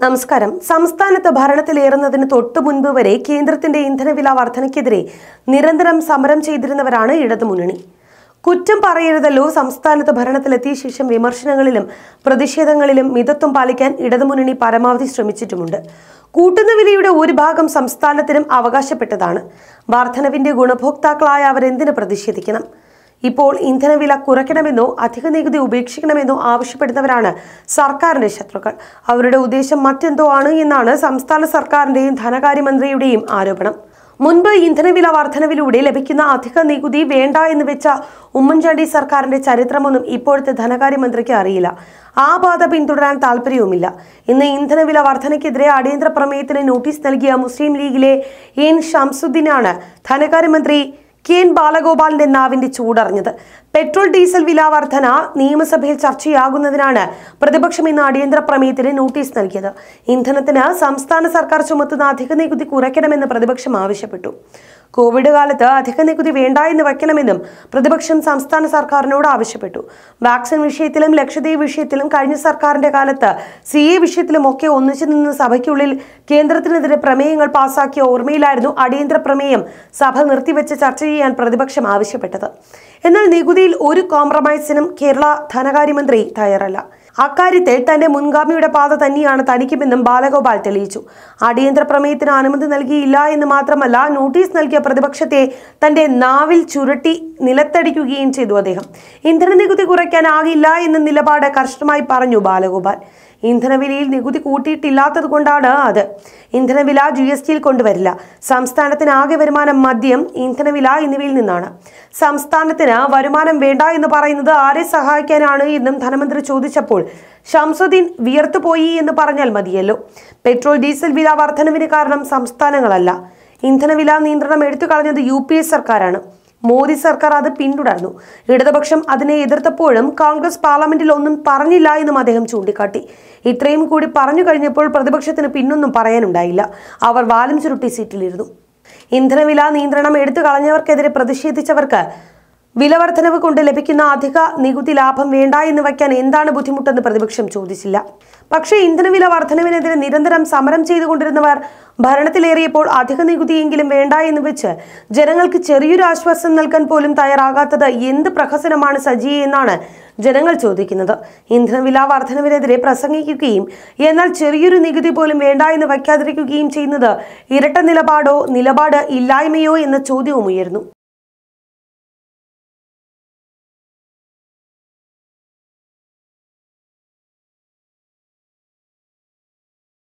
നമസ്കാരം സംസ്ഥാനത്ത് ഭരണത്തിലേറുന്നതിന് തൊട്ടു മുൻപ് വരെ കേന്ദ്രത്തിന്റെ ഇന്ധനവില വർധനയ്ക്കെതിരെ നിരന്തരം സമരം ചെയ്തിരുന്നവരാണ് ഇടതുമുന്നണി കുറ്റം പറയരുതല്ലോ സംസ്ഥാനത്ത് ഭരണത്തിലെത്തിയ ശേഷം വിമർശനങ്ങളിലും പ്രതിഷേധങ്ങളിലും മിതത്വം പാലിക്കാൻ ഇടതുമുന്നണി പരമാവധി ശ്രമിച്ചിട്ടുമുണ്ട് കൂട്ടുന്ന വിലയുടെ ഒരു ഭാഗം സംസ്ഥാനത്തിനും അവകാശപ്പെട്ടതാണ് വർധനവിന്റെ ഗുണഭോക്താക്കളായ അവരെന്തിന് പ്രതിഷേധിക്കണം ഇപ്പോൾ ഇന്ധനവില കുറയ്ക്കണമെന്നോ അധിക നികുതി ഉപേക്ഷിക്കണമെന്നോ ആവശ്യപ്പെടുന്നവരാണ് സർക്കാരിന്റെ ശത്രുക്കൾ അവരുടെ ഉദ്ദേശം മറ്റെന്തോ ആണ് എന്നാണ് സംസ്ഥാന സർക്കാരിന്റെയും ധനകാര്യമന്ത്രിയുടെയും ആരോപണം മുൻപ് ഇന്ധനവില വർധനവിലൂടെ ലഭിക്കുന്ന അധിക നികുതി വേണ്ട എന്ന് വെച്ച ഉമ്മൻചാണ്ടി സർക്കാരിന്റെ ചരിത്രമൊന്നും ഇപ്പോഴത്തെ ധനകാര്യമന്ത്രിക്ക് അറിയില്ല ആ പാത പിന്തുടരാൻ താല്പര്യവുമില്ല ഇന്ന് ഇന്ധനവില വർധനയ്ക്കെതിരെ അടിയന്തര പ്രമേയത്തിന് നോട്ടീസ് നൽകിയ മുസ്ലിം ലീഗിലെ എൻ ഷംസുദ്ദീനാണ് ധനകാര്യമന്ത്രി കെ എൻ ബാലഗോപാലിന്റെ നാവിന്റെ ചൂടറിഞ്ഞത് പെട്രോൾ ഡീസൽ വില വർധന നിയമസഭയിൽ ചർച്ചയാകുന്നതിനാണ് പ്രതിപക്ഷം ഇന്ന് അടിയന്തര പ്രമേയത്തിന് നോട്ടീസ് നൽകിയത് ഇന്ധനത്തിന് സംസ്ഥാന സർക്കാർ ചുമത്തുന്ന അധിക നികുതി കുറയ്ക്കണമെന്ന് പ്രതിപക്ഷം ആവശ്യപ്പെട്ടു കോവിഡ് കാലത്ത് അധിക നികുതി വേണ്ട എന്ന് വയ്ക്കണമെന്നും പ്രതിപക്ഷം സംസ്ഥാന സർക്കാരിനോട് ആവശ്യപ്പെട്ടു വാക്സിൻ വിഷയത്തിലും ലക്ഷദ്വീപ് വിഷയത്തിലും കഴിഞ്ഞ സർക്കാരിന്റെ കാലത്ത് സി എ വിഷയത്തിലും ഒക്കെ ഒന്നിച്ചു നിന്ന് സഭയ്ക്കുള്ളിൽ കേന്ദ്രത്തിനെതിരെ പ്രമേയങ്ങൾ പാസാക്കിയ ഓർമ്മയിലായിരുന്നു അടിയന്തര പ്രമേയം സഭ നിർത്തിവെച്ച് ചർച്ച ചെയ്യാൻ പ്രതിപക്ഷം ആവശ്യപ്പെട്ടത് എന്നാൽ നികുതിയിൽ ഒരു കോംപ്രമൈസിനും കേരള ധനകാര്യമന്ത്രി തയ്യാറല്ല അക്കാര്യത്തിൽ തന്റെ മുൻഗാമിയുടെ പാത തന്നെയാണ് തനിക്കുമെന്നും ബാലഗോപാൽ തെളിയിച്ചു അടിയന്തര പ്രമേയത്തിന് അനുമതി നൽകിയില്ല എന്ന് മാത്രമല്ല നോട്ടീസ് നൽകിയ പ്രതിപക്ഷത്തെ തന്റെ നാവിൽ ചുരുട്ടി നിലത്തടിക്കുകയും ചെയ്തു അദ്ദേഹം ഇന്ധന നികുതി കുറയ്ക്കാനാകില്ല എന്ന നിലപാട് കർശനമായി പറഞ്ഞു ബാലഗോപാൽ ഇന്ധനവിലയിൽ നികുതി കൂട്ടിയിട്ടില്ലാത്തത് കൊണ്ടാണ് അത് ഇന്ധനവില ജി എസ് ടിയിൽ കൊണ്ടുവരില്ല സംസ്ഥാനത്തിന് ആകെ വരുമാനം മദ്യം ഇന്ധനവില എന്നിവയിൽ നിന്നാണ് സംസ്ഥാനത്തിന് വരുമാനം വേണ്ട എന്ന് പറയുന്നത് ആരെ സഹായിക്കാനാണ് എന്നും ധനമന്ത്രി ചോദിച്ചപ്പോൾ ഷംസുദ്ദീൻ വിയർത്തുപോയി എന്ന് പറഞ്ഞാൽ മതിയല്ലോ പെട്രോൾ ഡീസൽ വില വർധനവിന് കാരണം സംസ്ഥാനങ്ങളല്ല ഇന്ധനവില നിയന്ത്രണം എടുത്തു കളഞ്ഞത് യു പി എ സർക്കാരാണ് മോദി സർക്കാർ അത് പിന്തുടർന്നു ഇടതുപക്ഷം അതിനെ എതിർത്തപ്പോഴും കോൺഗ്രസ് പാർലമെന്റിൽ ഒന്നും പറഞ്ഞില്ല എന്നും അദ്ദേഹം ചൂണ്ടിക്കാട്ടി ഇത്രയും കൂടി പറഞ്ഞു കഴിഞ്ഞപ്പോൾ പ്രതിപക്ഷത്തിന് പിന്നൊന്നും പറയാനുണ്ടായില്ല അവർ വാലും ചുരുട്ടി സീറ്റിലിരുന്നു ഇന്ധനവില നിയന്ത്രണം എടുത്തു കളഞ്ഞവർക്കെതിരെ പ്രതിഷേധിച്ചവർക്ക് വിലവർദ്ധനവ് കൊണ്ട് ലഭിക്കുന്ന അധിക നികുതി ലാഭം വേണ്ട എന്ന് വയ്ക്കാൻ എന്താണ് ബുദ്ധിമുട്ടെന്ന് പ്രതിപക്ഷം ചോദിച്ചില്ല പക്ഷേ ഇന്ധനവില വർധനവിനെതിരെ നിരന്തരം സമരം ചെയ്തുകൊണ്ടിരുന്നവർ ഭരണത്തിലേറിയപ്പോൾ അധിക നികുതിയെങ്കിലും വേണ്ട എന്ന് വെച്ച് ജനങ്ങൾക്ക് ചെറിയൊരു ആശ്വാസം നൽകാൻ പോലും തയ്യാറാകാത്തത് എന്ത് പ്രഹസനമാണ് സജി എന്നാണ് ജനങ്ങൾ ചോദിക്കുന്നത് ഇന്ധനവില വർധനവിനെതിരെ പ്രസംഗിക്കുകയും എന്നാൽ ചെറിയൊരു നികുതി പോലും വേണ്ട എന്ന് വയ്ക്കാതിരിക്കുകയും ചെയ്യുന്നത് ഇരട്ട നിലപാടോ നിലപാട് ഇല്ലായ്മയോ എന്ന ചോദ്യവും ഉയർന്നു